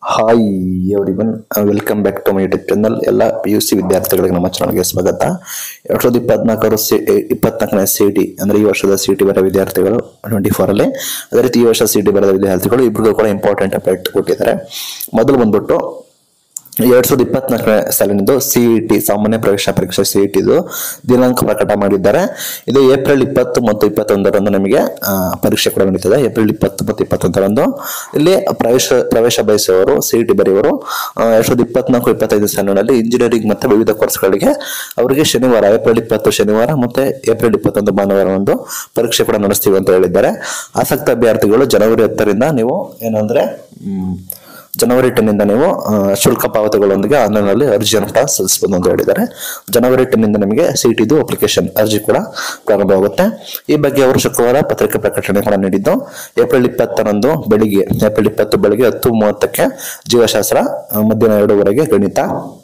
hi everyone welcome back to my YouTube channel ಎಲ್ಲ P U C ವಿದ್ಯಾರ್ಥಿಗಳಿಗೆ ನಮ್ಮ ಚಾನಲ್ಗೆ ಸ್ವಾಗತ ಎರಡ್ ಸಾವಿರದ ಇಪ್ಪತ್ನಾಲ್ಕರ ಸಿ ಇಪ್ಪತ್ನಾಲ್ಕನೇ ಸಿ ಟಿ ಅಂದ್ರೆ ಈ ವರ್ಷದ ಸಿ ಟಿ ಬರೋ ವಿದ್ಯಾರ್ಥಿಗಳು ಟ್ವೆಂಟಿ ಫೋರಲ್ಲಿ ಅದೇ ರೀತಿ ಈ ವರ್ಷ ಸಿ ಟಿ ಬರೋ ವಿದ್ಯಾರ್ಥಿಗಳು ಇಬ್ಬರಿಗೂ ಕೂಡ ಇಂಪಾರ್ಟೆಂಟ್ ಅಪ್ಡೇಟ್ ಕೊಟ್ಟಿದ್ದಾರೆ ಮೊದಲು ಬಂದ್ಬಿಟ್ಟು ಎರಡ್ ಸಾವಿರದ ಇಪ್ಪತ್ನಾಲ್ಕನೇ ಸಾಲಿನಿಂದು ಸಿ ಇ ಟಿ ಸಾಮಾನ್ಯ ಪ್ರವೇಶ ಪರೀಕ್ಷೆ ಸಿ ಇ ಟಿದು ದಿನಾಂಕ ಪ್ರಕಟ ಮಾಡಿದ್ದಾರೆ ಇದು ಏಪ್ರಿಲ್ ಇಪ್ಪತ್ತು ಮತ್ತು ಇಪ್ಪತ್ತೊಂದರಂದು ನಮಗೆ ಆ, ಪರೀಕ್ಷೆ ಕೂಡ ನಡೀತದೆ ಏಪ್ರಿಲ್ ಇಪ್ಪತ್ತು ಮತ್ತು ಇಪ್ಪತ್ತೊಂದರಂದು ಇಲ್ಲಿ ಪ್ರವೇಶ ಪ್ರವೇಶ ಬಯಸುವವರು ಸಿ ಇ ಟಿ ಬರೆಯುವರು ಆ, ಎರಡ್ ಸಾವಿರದ ಇಪ್ಪತ್ನಾಲ್ಕು ಇಪ್ಪತ್ತೈದು ಸಾಲಿನಲ್ಲಿ ಇಂಜಿನಿಯರಿಂಗ್ ಮತ್ತು ವಿವಿಧ ಕೋರ್ಸ್ಗಳಿಗೆ ಅವರಿಗೆ ಶನಿವಾರ ಏಪ್ರಿಲ್ ಇಪ್ಪತ್ತು ಶನಿವಾರ ಮತ್ತೆ ಏಪ್ರಿಲ್ ಇಪ್ಪತ್ತೊಂದು ಭಾನುವಾರ ಒಂದು ಪರೀಕ್ಷೆ ಕೂಡ ನಡೆಸ್ತೀವಿ ಅಂತ ಹೇಳಿದ್ದಾರೆ ಆಸಕ್ತ ಅಭ್ಯರ್ಥಿಗಳು ಜನವರಿ ಹತ್ತರಿಂದ ನೀವು ಏನಂದ್ರೆ ಮ್, ಜನವರಿ ಟೆನ್ನಿಂದ ನೀವು ಆ, ಶುಲ್ಕ ಪಾವತಿಗಳೊಂದಿಗೆ ಆನ್ಲೈನಲ್ಲಿ ಅರ್ಜಿಯನ್ನು ಕೂಡ ಸಲ್ಲಿಸಬಹುದು ಅಂತ ಹೇಳಿದ್ದಾರೆ ಜನವರಿ ಟೆನ್ನಿಂದ ನಿಮಗೆ ಸಿಟಿದು ಅಪ್ಲಿಕೇಶನ್ ಅರ್ಜಿ ಕೂಡ ಪ್ರಾರಂಭವಾಗುತ್ತೆ ಈ ಬಗ್ಗೆ ಅವರು ಶುಕ್ರವಾರ ಪತ್ರಿಕೆ ಪ್ರಕಟಣೆ ಕೂಡ ನೀಡಿದ್ದು ಏಪ್ರಿಲ್ ಇಪ್ಪತ್ತರಂದು ಬೆಳಿಗ್ಗೆ ಏಪ್ರಿಲ್ ಇಪ್ಪತ್ತು ಬೆಳಿಗ್ಗೆ ಹತ್ತು ಮೂವತ್ತಕ್ಕೆ ಜೀವಶಾಸ್ತ್ರ ಆ, ಮಧ್ಯಾಹ್ನ ಎರಡೂವರೆಗೆ ಗಣಿತ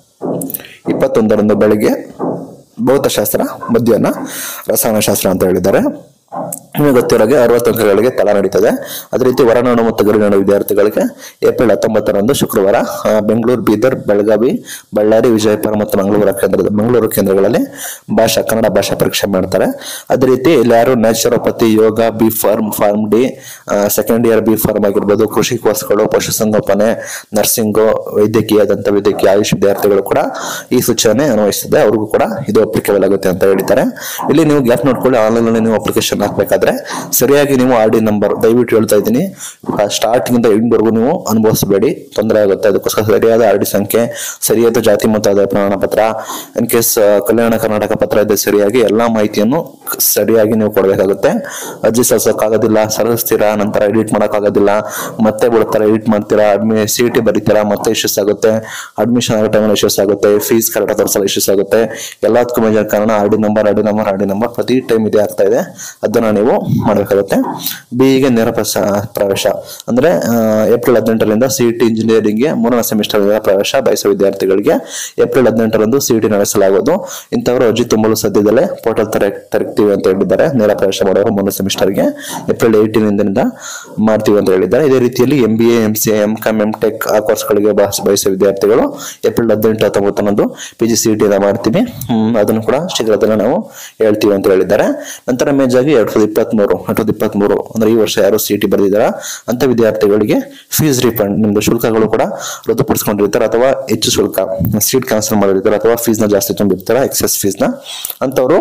ಇಪ್ಪತ್ತೊಂದರಂದು ಬೆಳಿಗ್ಗೆ ಭೌತಶಾಸ್ತ್ರ ಮಧ್ಯಾಹ್ನ ರಸಾಯನಶಾಸ್ತ್ರ ಅಂತ ಹೇಳಿದ್ದಾರೆ ನಿಮಗೆ ಗೊತ್ತಿರೋಗೆ ಅರವತ್ತು ಅಂಕಗಳಿಗೆ ತಲಾ ನಡೀತದೆ ಅದೇ ರೀತಿ ಹೊರನಾಡು ಮತ್ತು ಗಡಿನಾಡು ವಿದ್ಯಾರ್ಥಿಗಳಿಗೆ ಏಪ್ರಿಲ್ ಹತ್ತೊಂಬತ್ತರಂದು ಶುಕ್ರವಾರ ಆ, ಬೆಂಗಳೂರು ಬೀದರ್ ಬೆಳಗಾವಿ ಬಳ್ಳಾರಿ ವಿಜಯಪುರ ಮತ್ತು ಮಂಗಳೂರು ಕೇಂದ್ರದ ಮಂಗಳೂರು ಕೇಂದ್ರಗಳಲ್ಲಿ ಭಾಷಾ ಕನ್ನಡ ಭಾಷಾ ಪರೀಕ್ಷೆ ಮಾಡ್ತಾರೆ ಅದೇ ರೀತಿ ಇಲ್ಲಿ ಯಾರು naturopathy yoga B Pharm Pharm D second year B Pharm ಆಗಿರ್ಬೋದು ಕೃಷಿ ಕೋರ್ಸ್ಗಳು ಪಶುಸಂಗೋಪನೆ ನರ್ಸಿಂಗು ವೈದ್ಯಕೀಯ ದಂತ ವೈದ್ಯಕೀಯ ಆಯುಷ್ ವಿದ್ಯಾರ್ಥಿಗಳು ಕೂಡ ಈ ಸೂಚನೆ ಅನ್ವಯಿಸಿದೆ ಅವ್ರಿಗೂ ಕೂಡ ಇದು ಅಪ್ಲಿಕೇಬಲ್ ಆಗುತ್ತೆ ಅಂತ ಹೇಳಿದ್ದಾರೆ ಇಲ್ಲಿ ನೀವು ಗ್ಯಾಪ್ ನೋಡ್ಕೊಳ್ಳಿ ಆನ್ಲೈನ್ ಅಲ್ಲಿ ನೀವು ಅಪ್ಲಿಕೇಶನ್ ಹಾಕ್ಬೇಕಾದ್ರೆ ಸರಿಯಾಗಿ ನೀವು ಆರ್ ಡಿ ನಂಬರ್ ದಯವಿಟ್ಟು ಹೇಳ್ತಾ ಇದ್ದೀನಿ ಸ್ಟಾರ್ಟಿಂಗ್ ಇಂದ ಎಂಡ್ವರೆಗೂ ನೀವು ಅನುಭವಿಸಬೇಡಿ ತೊಂದರೆ ಆಗುತ್ತೆ ಅದಕ್ಕೋಸ್ಕರ ಸರಿಯಾದ ಆರ್ ಡಿ ಸಂಖ್ಯೆ ಸರಿಯಾದ ಜಾತಿ ಮತ್ತು ಆದಾಯ ಪ್ರಮಾಣ ಪತ್ರ ಇನ್ ಕೇಸ್ ಕಲ್ಯಾಣ ಕರ್ನಾಟಕ ಪತ್ರ ಇದೆ ಸರಿಯಾಗಿ ಎಲ್ಲಾ ಮಾಹಿತಿಯನ್ನು ಸರಿಯಾಗಿ ನೀವು ಕೊಡಬೇಕಾಗುತ್ತೆ ಅರ್ಜಿ ಸಲ್ಲಿಸೋಕ್ಕಾಗೋದಿಲ್ಲ ಸಲ್ಲಿಸ್ತೀರಾ ನಂತರ ಎಡಿಟ್ ಮಾಡೋಕ್ಕಾಗೋದಿಲ್ಲ ಮತ್ತೆ ಬಿಡ್ತಾರೆ ಎಡಿಟ್ ಮಾಡ್ತೀರಾ ಅಡ್ಮಿ ಸಿ ಟಿ ಬರೀತೀರಾ ಮತ್ತೆ ಇಶ್ಯೂಸ್ ಆಗುತ್ತೆ ಅಡ್ಮಿಷನ್ ಆಗೋ ಟೈಮಲ್ಲಿ ಇಶ್ಯೂಸ್ ಆಗುತ್ತೆ ಫೀಸ್ ಕರೆಕ್ಟ್ ತೋರಿಸಲ್ಲ ಇಶ್ಯೂಸ್ ಆಗುತ್ತೆ ಎಲ್ಲದಕ್ಕೂ ಮೇಜರ್ ಕಾರಣ R D number R D number R D number ಪ್ರತಿ ಟೈಮ್ ಇದೇ ಆಗ್ತಾ ಇದೆ ಅದನ್ನ ನೀವು ಮಾಡಬೇಕಾಗುತ್ತೆ ಬಿಗೆ ನೇರ ಪ್ರಸ- ಪ್ರವೇಶ ಅಂದ್ರೆ ಆ, ಏಪ್ರಿಲ್ ಹದಿನೆಂಟರಿಂದ ಸಿ ಟಿ ಇಂಜಿನಿಯರಿಂಗ್ಗೆ ಮೂರನೇ ಸೆಮಿಸ್ಟರ್ ಪ್ರವೇಶ ಬಯಸುವ ವಿದ್ಯಾರ್ಥಿಗಳಿಗೆ ಏಪ್ರಿಲ್ ಹದಿನೆಂಟರಂದು ಸಿ ಟಿ ನಡೆಸಲಾಗುವುದು ಇಂಥವರು ಅರ್ಜಿ ತುಂಬಲು ಸದ್ಯದಲ್ಲೇ ಪೋರ್ಟಲ್ ತರ ತರಕ್ತೀವಿ ಅಂತ ಹೇಳಿದ್ದಾರೆ ನೇರ ಪ್ರವೇಶ ಮಾಡೋರು ಮೂರನೇ ಸೆಮಿಸ್ಟರ್ಗೆ ಏಪ್ರಿಲ್ ಏಯ್ಟೀನಿಂದ ಮಾಡ್ತೀವಿ ಅಂತ ಹೇಳಿದ್ದಾರೆ ಇದೇ ರೀತಿಯಲ್ಲಿ M B A M C M Com M Tech ಆ ಕೋರ್ಸ್ಗಳಿಗೆ ಬಯಸುವ ವಿದ್ಯಾರ್ಥಿಗಳು ಏಪ್ರಿಲ್ ಹದಿನೆಂಟು ಹತ್ತೊಂಬತ್ತರಂದು ಪಿ ಜಿ ಸಿ ಟಿ ಮಾಡ್ತೀವಿ ಹ್ಮ್, ಅದನ್ನು ಕೂಡ ಶೀಘ್ರದಲ್ಲೇ ನಾವು ಹೇಳ್ತೀವಿ ಅಂತ ಹೇಳಿದ್ದಾರೆ ನಂತರ ಮೇಜ್ ಆಗಿ ಎರಡ್ ಸಾವಿರದ ಇಪ್ಪತ್ಮೂರು ಎರಡ್ ಸಾವಿರದ ಇಪ್ಪತ್ಮೂರು ಅಂದ್ರೆ ಈ ವರ್ಷ ಯಾರು ಸಿ ಟಿ ಬರೆದಿದ್ದಾರ ಅಂತ ವಿದ್ಯಾರ್ಥಿಗಳಿಗೆ ಫೀಸ್ ರಿಫಂಡ್ ನಿಮ್ದು ಶುಲ್ಕಗಳು ಕೂಡ ರದ್ದುಪಡಿಸ್ಕೊಂಡಿರ್ತಾರೆ ಅಥವಾ ಹೆಚ್ಚು ಶುಲ್ಕ ಸೀಟ್ ಕ್ಯಾನ್ಸಲ್ ಮಾಡಿರ್ತಾರೆ ಅಥವಾ ಫೀಸ್ ನ ಜಾಸ್ತಿ ತುಂಬಿರ್ತಾರೆ ಎಕ್ಸೆಸ್ ಫೀಸ್ ನ ಅಂತವರು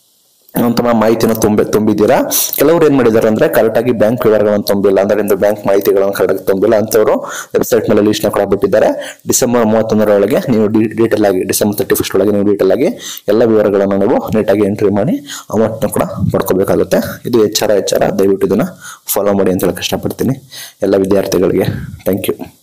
ತಮ್ಮ ಮಾಹಿತಿನ ತುಂಬಿ ತುಂಬಿದ್ದೀರಾ ಕೆಲವರು ಏನ್ ಮಾಡಿದ್ದಾರೆ ಅಂದ್ರೆ ಕರೆಕ್ಟ್ ಆಗಿ ಬ್ಯಾಂಕ್ ವಿವರಗಳನ್ನು ತುಂಬಿಲ್ಲ ಅಂದ್ರೆ ನಿಮ್ದು ಬ್ಯಾಂಕ್ ಮಾಹಿತಿಗಳನ್ನು ಕರೆಕ್ಟ್ ಆಗಿ ತುಂಬಿಲ್ಲ ಅಂತವರು ವೆಬ್ಸೈಟ್ ಮೇಲೆ ಲಿಸ್ಟ್ ನ ಕೂಡ ಬಿಟ್ಟಿದ್ದಾರೆ ಡಿಸೆಂಬರ್ ಮೂವತ್ತೊಂದರೊಳಗೆ ನೀವು ಡೀಟೇಲ್ ಆಗಿ ಡಿಸೆಂಬರ್ ತರ್ಟಿ ಫಸ್ಟ್ ಒಳಗೆ ನೀವು ಡೀಟೇಲ್ ಆಗಿ ಎಲ್ಲ ವಿವರಗಳನ್ನು ನೀವು ನೀಟಾಗಿ ಎಂಟ್ರಿ ಮಾಡಿ ಅಮೌಂಟ್ ನ ಕೂಡ ಪಡ್ಕೋಬೇಕಾಗುತ್ತೆ ಇದು ಎಚ್ಚರ ಎಚ್ಚರ ದಯವಿಟ್ಟು ಇದನ್ನ ಫಾಲೋ ಮಾಡಿ ಅಂತ ಹೇಳಕ್ ಇಷ್ಟಪಡ್ತೀನಿ ಎಲ್ಲ ವಿದ್ಯಾರ್ಥಿಗಳಿಗೆ ಥ್ಯಾಂಕ್ ಯು